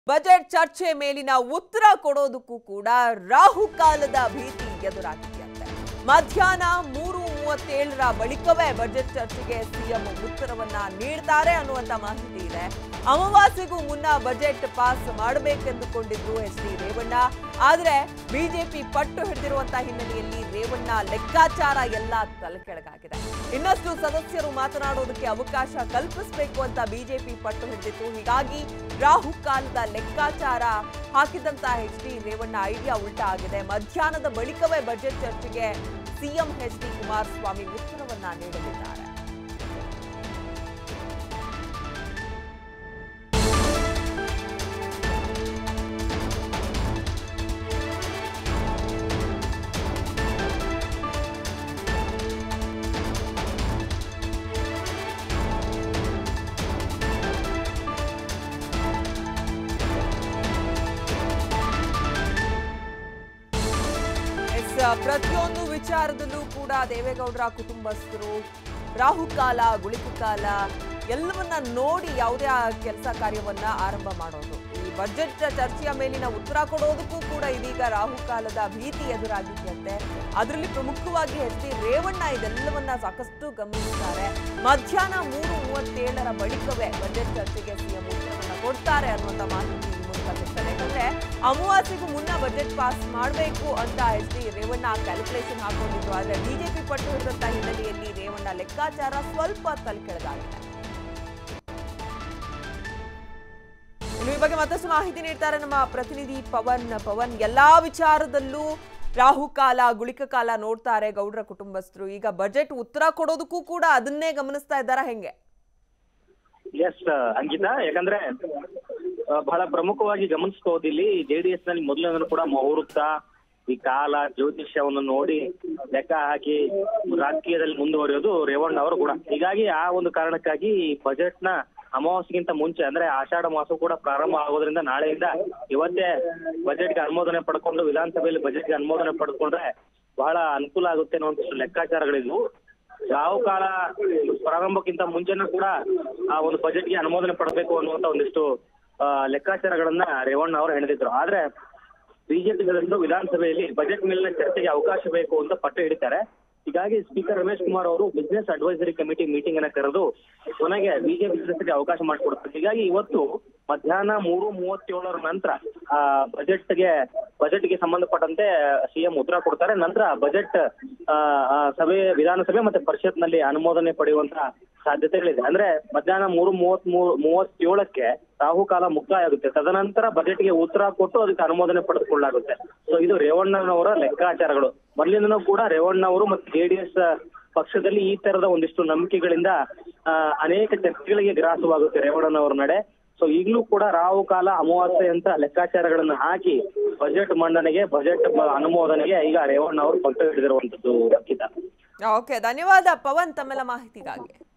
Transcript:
budget ಚರ್ಚೆ ಮೇಲಿನ ಉತ್ತರ ಕೊಡೋದಕ್ಕೂ ಕೂಡ ರಾಹುಕಾಲದ ಭೀತಿ ಎದುರಾಗಿದೆಯಂತೆ ಮಧ್ಯಾಹ್ನ ಮೂರು ಮೂವತ್ತೇಳರ ಬಳಿಕವೇ ಬಜೆಟ್ ಚರ್ಚೆಗೆ ಸಿಎಂ ಉತ್ತರವನ್ನ ನೀಡ್ತಾರೆ ಅನ್ನುವಂತ ಮಾಹಿತಿ ಇದೆ ಅಮಾವಾಸ್ಯೆಗೂ ಮುನ್ನ ಬಜೆಟ್ ಪಾಸ್ ಮಾಡಬೇಕೆಂದುಕೊಂಡಿದ್ರು ಎಚ್ ಡಿ ರೇವಣ್ಣ ಆದ್ರೆ ಬಿಜೆಪಿ ಪಟ್ಟು ಹಿಡಿದಿರುವಂತಹ ಹಿನ್ನೆಲೆಯಲ್ಲಿ ರೇವಣ್ಣ ಲೆಕ್ಕಾಚಾರ ಎಲ್ಲ ತಲೆಕೆಳಗಾಗಿದೆ ಇನ್ನಷ್ಟು ಸದಸ್ಯರು ಮಾತನಾಡೋದಕ್ಕೆ ಅವಕಾಶ ಕಲ್ಪಿಸಬೇಕು ಅಂತ ಬಿಜೆಪಿ ಪಟ್ಟು ಹಿಡಿದಿತ್ತು ಹೀಗಾಗಿ ರಾಹುಕಾಲದ ಲೆಕ್ಕಾಚಾರ ಹಾಕಿದಂತಹ ಎಚ್ ಡಿ ರೇವಣ್ಣ ಐಡಿಯಾ ಉಲ್ಟಾ ಆಗಿದೆ ಮಧ್ಯಾಹ್ನದ ಬಳಿಕವೇ ಬಜೆಟ್ ಚರ್ಚೆಗೆ ಸಿಎಂ ಎಚ್ ಡಿ ಕುಮಾರಸ್ವಾಮಿ ಉತ್ತರವನ್ನ ನೀಡಲಿದ್ದಾರೆ ಎಸ್ ಪ್ರತಿಯೊಂದು ವಿಚಾರದಲ್ಲೂ ಕೂಡ ದೇವೇಗೌಡರ ಕುಟುಂಬಸ್ಥರು ರಾಹುಕಾಲ ಗುಳಿಕಕಾಲ ಎಲ್ಲವನ್ನ ನೋಡಿ ಯಾವುದೇ ಕೆಲಸ ಕಾರ್ಯವನ್ನ ಆರಂಭ ಮಾಡೋದು ಈ ಬಜೆಟ್ ಚರ್ಚೆಯ ಮೇಲಿನ ಉತ್ತರ ಕೊಡೋದಕ್ಕೂ ಕೂಡ ಇದೀಗ ರಾಹುಕಾಲದ ಭೀತಿ ಎದುರಾಗಿದೆಯಂತೆ ಅದರಲ್ಲಿ ಪ್ರಮುಖವಾಗಿ ಎಚ್ ಡಿ ರೇವಣ್ಣ ಇದೆಲ್ಲವನ್ನ ಸಾಕಷ್ಟು ಗಮನಿಸಿದ್ದಾರೆ ಮಧ್ಯಾಹ್ನ ಮೂರು ಮೂವತ್ತೇಳರ ಬಳಿಕವೇ ಬಜೆಟ್ ಚರ್ಚೆಗೆ ಸಿಎಂ ಉತ್ತರವನ್ನ ಕೊಡ್ತಾರೆ ಅನ್ನುವಂಥ ಮಾಹಿತಿ ಈ ಮೂಲಕ ಸಿಗ್ತದೆ ಯಾಕಂದ್ರೆ ಅಮಾವಾಸ್ಯೆಗೂ ಮುನ್ನ ಬಜೆಟ್ ಪಾಸ್ ಮಾಡಬೇಕು ಅಂತ ಎಚ್ ಡಿ ರೇವಣ್ಣ ಕ್ಯಾಲ್ಕುಲೇಷನ್ ಹಾಕೊಂಡಿದ್ರು ಆದ್ರೆ ಬಿಜೆಪಿ ಪಟ್ಟು ಹಿಡಿದಂತ ಹಿನ್ನೆಲೆಯಲ್ಲಿ ರೇವಣ್ಣ ಲೆಕ್ಕಾಚಾರ ಸ್ವಲ್ಪ ತಲೆಕೆಳಗಾಗಿದೆ ಇನ್ನು ಈ ಬಗ್ಗೆ ಮತ್ತಷ್ಟು ಮಾಹಿತಿ ನೀಡ್ತಾರೆ ನಮ್ಮ ಪ್ರತಿನಿಧಿ ಪವನ್ ಪವನ್ ಎಲ್ಲಾ ವಿಚಾರದಲ್ಲೂ ರಾಹುಕಾಲ ಗುಳಿಕ ಕಾಲ ನೋಡ್ತಾರೆ ಗೌಡ್ರ ಕುಟುಂಬಸ್ಥರು ಈಗ ಬಜೆಟ್ ಉತ್ತರ ಕೊಡೋದಕ್ಕೂ ಕೂಡ ಅದನ್ನೇ ಗಮನಿಸ್ತಾ ಇದ್ದಾರಾ ಹೆಂಗೆ ಎಸ್ ಅಂಕಿತಾ ಯಾಕಂದ್ರೆ ಆ, ಬಹಳ ಪ್ರಮುಖವಾಗಿ ಗಮನಿಸಬಹುದು ಇಲ್ಲಿ ಜೆಡಿಎಸ್ ನಲ್ಲಿ ಮೊದಲಿನಿಂದಲೂ ಕೂಡ ಮುಹೂರ್ತ ಈ ಕಾಲ ಜ್ಯೋತಿಷ್ಯವನ್ನು ನೋಡಿ ಲೆಕ್ಕ ಹಾಕಿ ರಾಜಕೀಯದಲ್ಲಿ ಮುಂದುವರಿಯೋದು ರೇವಣ್ಣ ಅವರು ಕೂಡ ಹೀಗಾಗಿ ಆ ಒಂದು ಕಾರಣಕ್ಕಾಗಿ ಬಜೆಟ್ ನ ಅಮಾವಾಸ್ಯೆಗಿಂತ ಮುಂಚೆ ಅಂದ್ರೆ ಆಷಾಢ ಮಾಸ ಕೂಡ ಪ್ರಾರಂಭ ಆಗೋದ್ರಿಂದ ನಾಳೆಯಿಂದ ಇವತ್ತೇ ಬಜೆಟ್ಗೆ ಅನುಮೋದನೆ ಪಡ್ಕೊಂಡು ವಿಧಾನಸಭೆಯಲ್ಲಿ ಬಜೆಟ್ಗೆ ಅನುಮೋದನೆ ಪಡ್ಕೊಂಡ್ರೆ ಬಹಳ ಅನುಕೂಲ ಆಗುತ್ತೆ ಅನ್ನುವಂಥ ಲೆಕ್ಕಾಚಾರಗಳಿದ್ವು ಯಾವ ಕಾಲ ಪ್ರಾರಂಭಕ್ಕಿಂತ ಮುಂಚೆನೂ ಕೂಡ ಆ ಒಂದು ಬಜೆಟ್ಗೆ ಅನುಮೋದನೆ ಪಡಬೇಕು ಅನ್ನುವಂತ ಒಂದಿಷ್ಟು ಆ, ಲೆಕ್ಕಾಚಾರಗಳನ್ನ ರೇವಣ್ಣ ಅವರು ಹೇಳಿದ್ರು ಆದ್ರೆ ಬಿಜೆಪಿ ಸದಸ್ಯರು ವಿಧಾನಸಭೆಯಲ್ಲಿ ಬಜೆಟ್ ಮೇಲಿನ ಚರ್ಚೆಗೆ ಅವಕಾಶ ಬೇಕು ಅಂತ ಪಟ್ಟು ಹಿಡಿತಾರೆ ಹೀಗಾಗಿ ಸ್ಪೀಕರ್ ರಮೇಶ್ ಕುಮಾರ್ ಅವರು ಬಿಸಿನೆಸ್ ಅಡ್ವೈಸರಿ ಕಮಿಟಿ ಮೀಟಿಂಗ್ ಅನ್ನ ಕರೆದು ಕೊನೆಗೆ ಬಿಜೆಪಿ ಸದಸ್ಯರಿಗೆ ಅವಕಾಶ ಮಾಡಿಕೊಡ್ತಾರೆ ಹೀಗಾಗಿ ಇವತ್ತು ಮಧ್ಯಾಹ್ನ ಮೂರು ಮೂವತ್ತೇಳರ ನಂತರ ಆ ಬಜೆಟ್ಗೆ ಬಜೆಟ್ಗೆ ಸಂಬಂಧಪಟ್ಟಂತೆ ಸಿಎಂ ಉತ್ತರ ಕೊಡ್ತಾರೆ ನಂತರ ಬಜೆಟ್ ಆ, ಆ, ಸಭೆ ವಿಧಾನಸಭೆ ಮತ್ತೆ ಪರಿಷತ್ನಲ್ಲಿ ಅನುಮೋದನೆ ಪಡೆಯುವಂತ ಸಾಧ್ಯತೆಗಳಿದೆ ಅಂದ್ರೆ ಮಧ್ಯಾಹ್ನ ಮೂರು ಮೂವತ್ತ್ ಮೂರು ಮೂವತ್ತೇಳಕ್ಕೆ ರಾಹುಕಾಲ ಮುಕ್ತಾಯ ಆಗುತ್ತೆ ತದನಂತರ ಬಜೆಟ್ಗೆ ಉತ್ತರ ಕೊಟ್ಟು ಅದಕ್ಕೆ ಅನುಮೋದನೆ ಪಡೆದುಕೊಳ್ಳಲಾಗುತ್ತೆ ಸೊ ಇದು ರೇವಣ್ಣನವರ ಲೆಕ್ಕಾಚಾರಗಳು ಮೊದಲಿಂದನೂ ಕೂಡ ರೇವಣ್ಣ ಅವರು ಮತ್ತು ಜೆಡಿಎಸ್ ಪಕ್ಷದಲ್ಲಿ ಈ ತರದ ಒಂದಿಷ್ಟು ನಂಬಿಕೆಗಳಿಂದ ಆ, ಅನೇಕ ಚರ್ಚೆಗಳಿಗೆ ಗ್ರಾಸವಾಗುತ್ತೆ ರೇವಣ್ಣನವರ ನಡೆ ಸೊ ಈಗಲೂ ಕೂಡ ರಾಹು ಕಾಲ ಅಮಾವಾಸ್ಯೆ ಅಂತ ಲೆಕ್ಕಾಚಾರಗಳನ್ನು ಹಾಕಿ ಬಜೆಟ್ ಮಂಡನೆಗೆ ಬಜೆಟ್ ಅನುಮೋದನೆಗೆ ಈಗ ರೇವಣ್ಣ ಅವರು ಪಟ್ಟು ಹಿಡಿದಿರುವಂತದ್ದು ಅಂಕಿತ ಓಕೆ ಧನ್ಯವಾದ ಪವನ್ ತಮ್ಮೆಲ್ಲ ಮಾಹಿತಿಗಾಗಿ